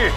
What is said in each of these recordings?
عليه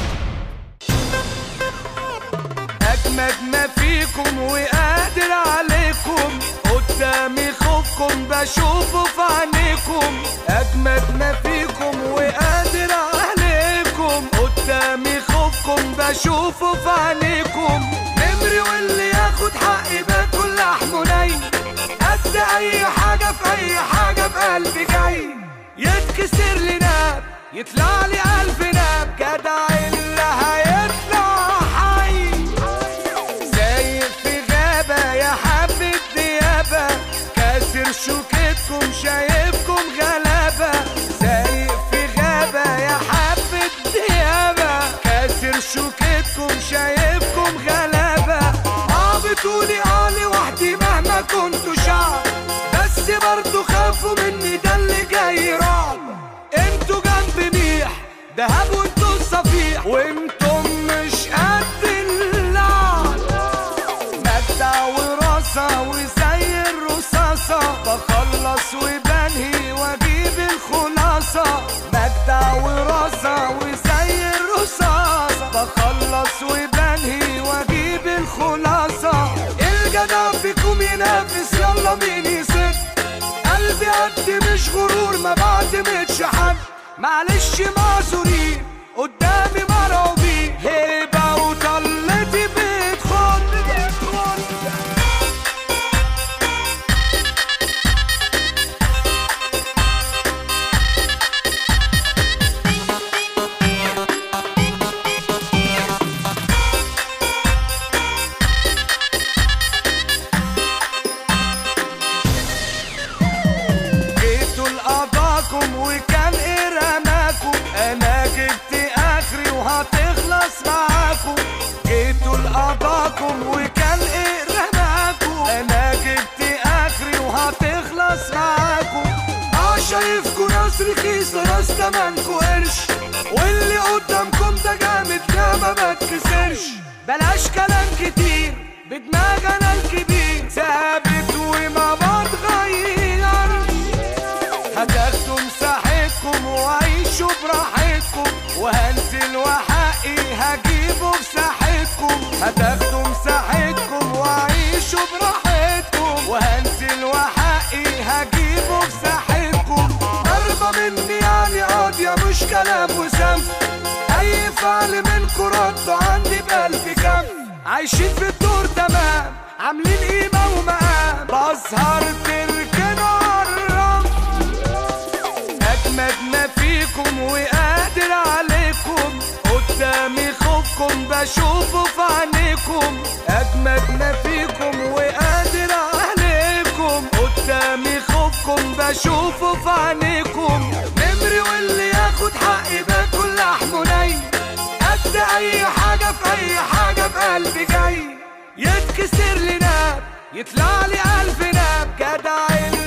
اجمد ما فيكم وقادر عليكم قدامي خوفكم بشوفه في عينيكم اجمد ما فيكم وقادر عليكم قدامي خوفكم بشوفه في عينيكم نمري واللي ياخد حقي باكل لحمه ني قد اي حاجه في اي حاجه في قلبي جاي يتكسر لي ناب يطلع لي الف ناب جدع اللي هيطلع حي سايق في غابة يا حبة ديابة كاسر شوكتكم شايفكم غلابة سايق في غابة يا حبة ديابة كاسر شوكتكم شايفكم غلابة اه بتقولي اه لوحدي مهما كنتوا شعب بس برضو خافوا مني ده اللي جاي رعب انتوا جنب ميح دهب وانتوا الصفيح وانتم مش قد اللعب مجدع وراسة وزي الرصاصة بخلص وبنهي واجيب الخلاصة مجدع وراسة وزي الرصاصة بخلص وبنهي واجيب الخلاصة الجدع فيكم ينافس يلا مين يسد قلبي قد مش غرور ما بعتمدش حد معلش معذورين قدامي مرعوبين هيبة وطلتي بتخن جيتوا لقضاكم وكان ايه رماكم انا جبت اخري وهتخلص معاكم جيتوا لقضاكم وكان ايه رماكم انا جبت اخري وهتخلص معاكم اه شايفكوا ناس رخيصة ناس تمنكوا قرش واللي قدامكم ده جامد لا ما بتكسرش بلاش كلام كتير بدماغ انا الكبير ثابت وما بتغيرش هتاخدوا مساحتكم وعيشوا براحتكم وهنزل وحقي هجيبه في ساحتكم هتاخدوا مساحتكم وعيشوا براحتكم وهنزل وحقي هجيبه في ساحتكم ضربة مني يعني قاضية مش كلام وسم أي فعل منكم ردوا عندي بألف كف عايشين في الدور تمام عاملين قيمة ومقام بظهر تركنوا عالرف أجمد ما فيكم وقادر عليكم قدامي خوفكم بشوفه في عينيكم أجمد ما فيكم وقادر عليكم قدامي خوفكم بشوفه في عينيكم نمري واللي ياخد حقي باكل لحمه ني قد أي حاجة في أي حاجة في قلبي جاي يتكسر لي ناب يطلع لي ألف ناب جدع اللي